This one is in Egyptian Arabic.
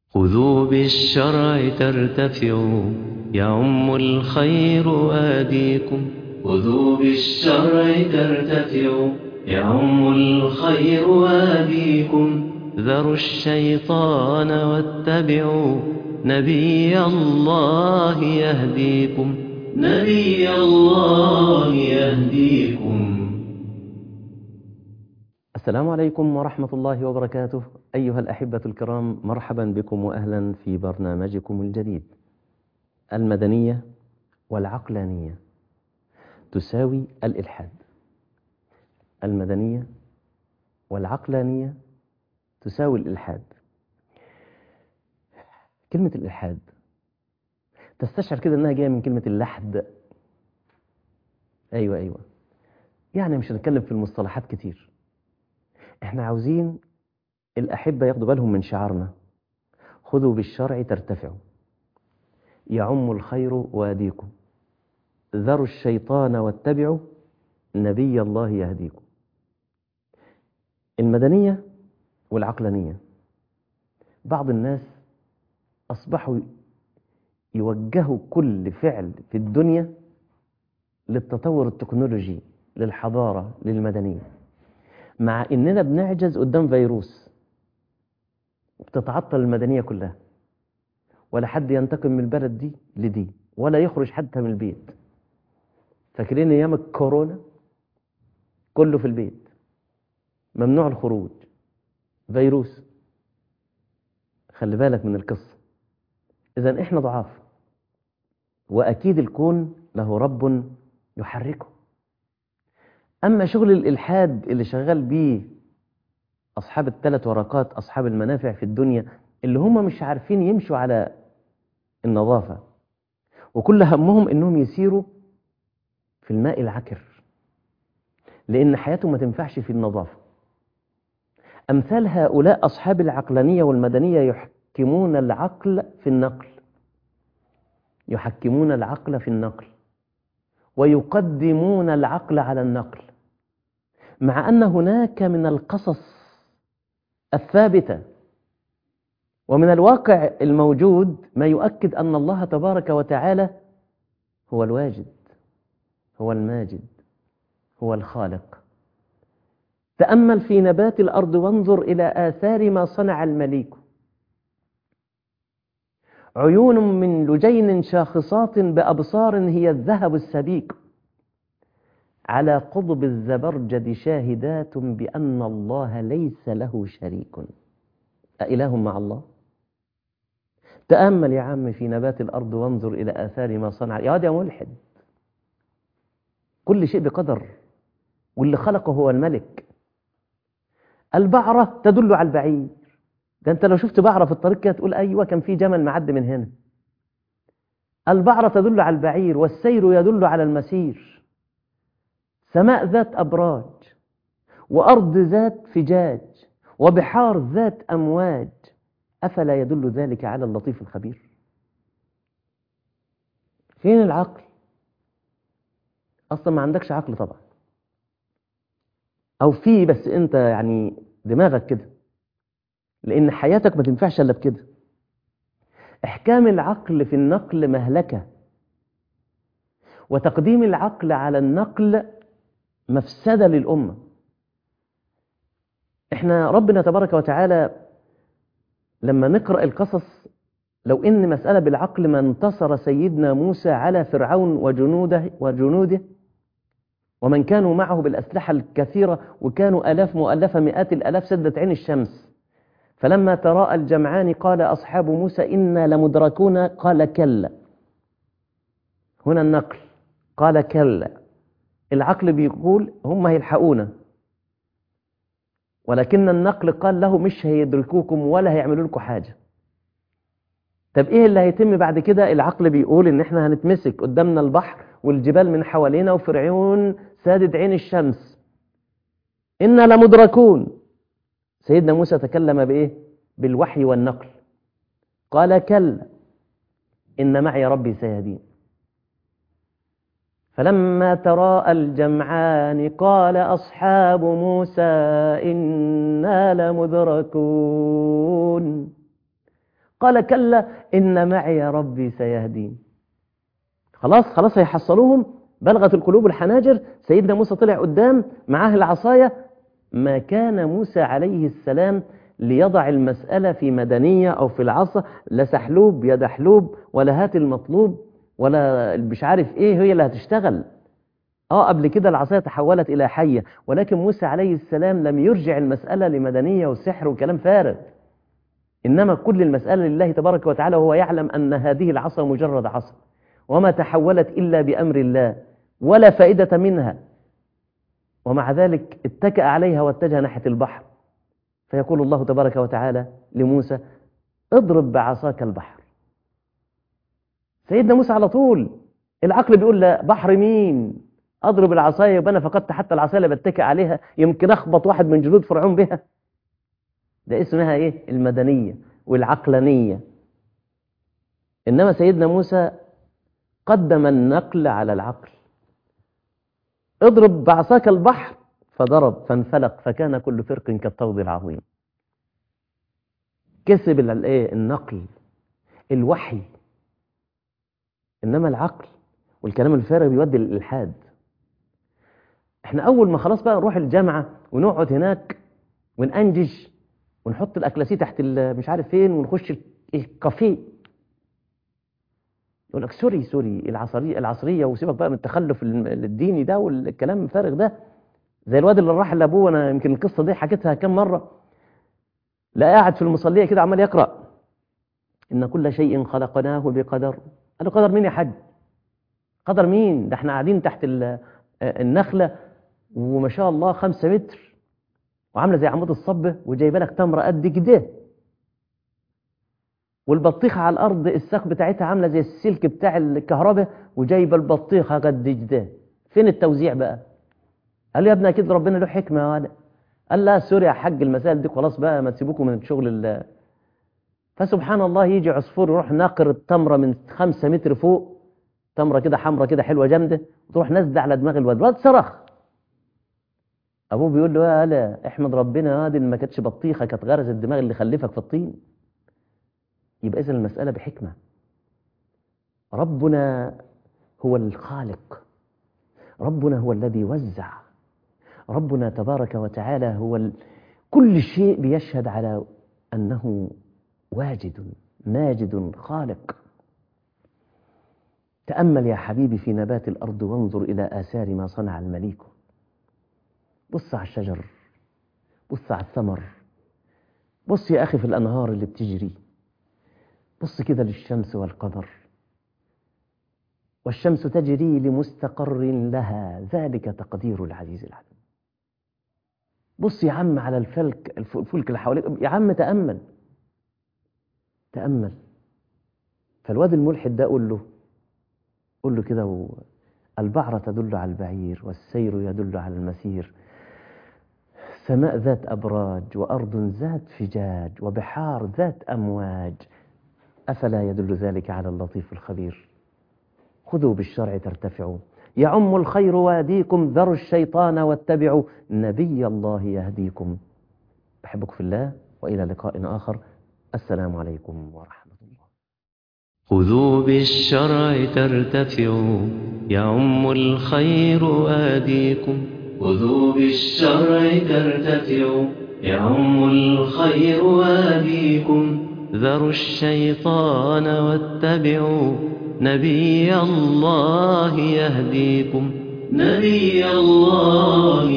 خذوا بالشرع ترتفعوا يعم الخير آديكم خذوا بالشرع ترتفعوا يعم الخير آديكم ذروا الشيطان واتبعوا نبي الله يهديكم نبي الله يهديكم السلام عليكم ورحمة الله وبركاته أيها الأحبة الكرام مرحبا بكم وأهلا في برنامجكم الجديد المدنية والعقلانية تساوي الإلحاد المدنية والعقلانية تساوي الإلحاد كلمة الإلحاد تستشعر كده أنها جاية من كلمة اللحد أيوة أيوة يعني مش هنتكلم في المصطلحات كتير احنا عاوزين الأحبة ياخدوا بالهم من شعارنا خذوا بالشرع ترتفعوا يعم الخير واديكم ذروا الشيطان واتبعوا نبي الله يهديكم المدنية والعقلانية بعض الناس أصبحوا يوجهوا كل فعل في الدنيا للتطور التكنولوجي للحضارة للمدنية مع إننا بنعجز قدام فيروس وبتتعطل المدنية كلها ولا حد ينتقل من البلد دي لدي ولا يخرج حتى من البيت فاكرين أيام الكورونا كله في البيت ممنوع الخروج فيروس خلي بالك من القصة إذا إحنا ضعاف وأكيد الكون له رب يحركه أما شغل الإلحاد اللي شغال بيه أصحاب الثلاث ورقات أصحاب المنافع في الدنيا اللي هم مش عارفين يمشوا على النظافة وكل همهم إنهم يسيروا في الماء العكر لأن حياتهم ما تنفعش في النظافة أمثال هؤلاء أصحاب العقلانية والمدنية يحكمون العقل في النقل يحكمون العقل في النقل ويقدمون العقل على النقل مع أن هناك من القصص الثابتة ومن الواقع الموجود ما يؤكد أن الله تبارك وتعالى هو الواجد هو الماجد هو الخالق تأمل في نبات الأرض وانظر إلى آثار ما صنع المليك عيون من لجين شاخصات بأبصار هي الذهب السبيك على قضب الزبرجد شاهدات بأن الله ليس له شريك أإله مع الله تأمل يا عم في نبات الأرض وانظر إلى آثار ما صنع يا واد يا ملحد كل شيء بقدر واللي خلقه هو الملك البعرة تدل على البعير ده انت لو شفت بعرة في الطريق كده تقول ايوه كان في جمل معدي من هنا البعرة تدل على البعير والسير يدل على المسير سماء ذات ابراج وارض ذات فجاج وبحار ذات امواج افلا يدل ذلك على اللطيف الخبير فين العقل اصلا ما عندكش عقل طبعا او في بس انت يعني دماغك كده لأن حياتك ما تنفعش إلا بكده إحكام العقل في النقل مهلكة وتقديم العقل على النقل مفسدة للأمة إحنا ربنا تبارك وتعالى لما نقرأ القصص لو إن مسألة بالعقل ما انتصر سيدنا موسى على فرعون وجنوده وجنوده ومن كانوا معه بالأسلحة الكثيرة وكانوا ألاف مؤلفة مئات الألاف سدت عين الشمس فلما تراءى الجمعان قال أصحاب موسى إنا لمدركون قال كلا هنا النقل قال كلا العقل بيقول هم هيلحقونا ولكن النقل قال له مش هيدركوكم ولا هيعملوا لكم حاجة طب ايه اللي هيتم بعد كده العقل بيقول ان احنا هنتمسك قدامنا البحر والجبال من حوالينا وفرعون سادد عين الشمس إنا لمدركون سيدنا موسى تكلم بإيه بالوحي والنقل قال كلا إن معي ربي سيهدين فلما تراءى الجمعان قال أصحاب موسى إنا لمدركون قال كلا إن معي ربي سيهدين خلاص خلاص هيحصلوهم بلغت القلوب الحناجر سيدنا موسى طلع قدام معاه العصاية ما كان موسى عليه السلام ليضع المسألة في مدنية أو في العصا لا سحلوب يا دحلوب ولا هات المطلوب ولا مش عارف إيه هي اللي هتشتغل آه قبل كده العصاية تحولت إلى حية ولكن موسى عليه السلام لم يرجع المسألة لمدنية وسحر وكلام فارغ إنما كل المسألة لله تبارك وتعالى وهو يعلم أن هذه العصا مجرد عصا وما تحولت إلا بأمر الله ولا فائدة منها ومع ذلك اتكأ عليها واتجه ناحية البحر فيقول الله تبارك وتعالى لموسى اضرب بعصاك البحر سيدنا موسى على طول العقل بيقول لا بحر مين اضرب العصايه يبقى انا فقدت حتى العصايه اللي بتكئ عليها يمكن اخبط واحد من جنود فرعون بها ده اسمها ايه المدنيه والعقلانيه انما سيدنا موسى قدم النقل على العقل اضرب بعصاك البحر فضرب فانفلق فكان كل فرق كالطود العظيم كسب الايه النقل الوحي انما العقل والكلام الفارغ بيودي للالحاد احنا اول ما خلاص بقى نروح الجامعه ونقعد هناك ونأنجج ونحط الاكلاسيه تحت مش عارف فين ونخش الكافيه يقول لك سوري سوري العصريه العصريه وسيبك بقى من التخلف الديني ده والكلام الفارغ ده زي الواد اللي راح لابوه انا يمكن القصه دي حكيتها كم مره لا قاعد في المصليه كده عمال يقرا ان كل شيء خلقناه بقدر قال له قدر مين يا حاج قدر مين ده احنا قاعدين تحت النخله وما شاء الله خمسة متر وعامله زي عمود الصب وجايبه لك تمره قد كده والبطيخه على الارض الساق بتاعتها عامله زي السلك بتاع الكهرباء وجايبه البطيخه قد كده فين التوزيع بقى قال له يا ابني اكيد ربنا له حكمه ولا قال لا سوري يا حاج المسائل دي خلاص بقى ما تسيبوكم من شغل ال فسبحان الله يجي عصفور يروح ناقر التمره من خمسة متر فوق تمره كده حمرة كده حلوه جامده وتروح نازله على دماغ الواد الواد صرخ ابوه بيقول له يا هلا احمد ربنا هذه ما كانتش بطيخه كانت غرز الدماغ اللي خلفك في الطين يبقى اذا المساله بحكمه ربنا هو الخالق ربنا هو الذي وزع ربنا تبارك وتعالى هو ال... كل شيء بيشهد على انه واجد ماجد خالق تامل يا حبيبي في نبات الارض وانظر الى اثار ما صنع المليك بص على الشجر بص على الثمر بص يا اخي في الانهار اللي بتجري بص كده للشمس والقمر والشمس تجري لمستقر لها ذلك تقدير العزيز العليم بص يا عم على الفلك الفلك اللي حواليك يا عم تأمل تأمل فالواد الملحد ده قول له قول له كده و... البعرة تدل على البعير والسير يدل على المسير سماء ذات أبراج وأرض ذات فجاج وبحار ذات أمواج أفلا يدل ذلك على اللطيف الخبير خذوا بالشرع ترتفعوا يعم الخير واديكم ذروا الشيطان واتبعوا نبي الله يهديكم بحبك في الله وإلى لقاء آخر السلام عليكم ورحمة الله خذوا بالشرع ترتفعوا يعم الخير آديكم خذوا بالشرع ترتفعوا يعم الخير آديكم ذروا الشيطان واتبعوا نبي الله يهديكم نبي الله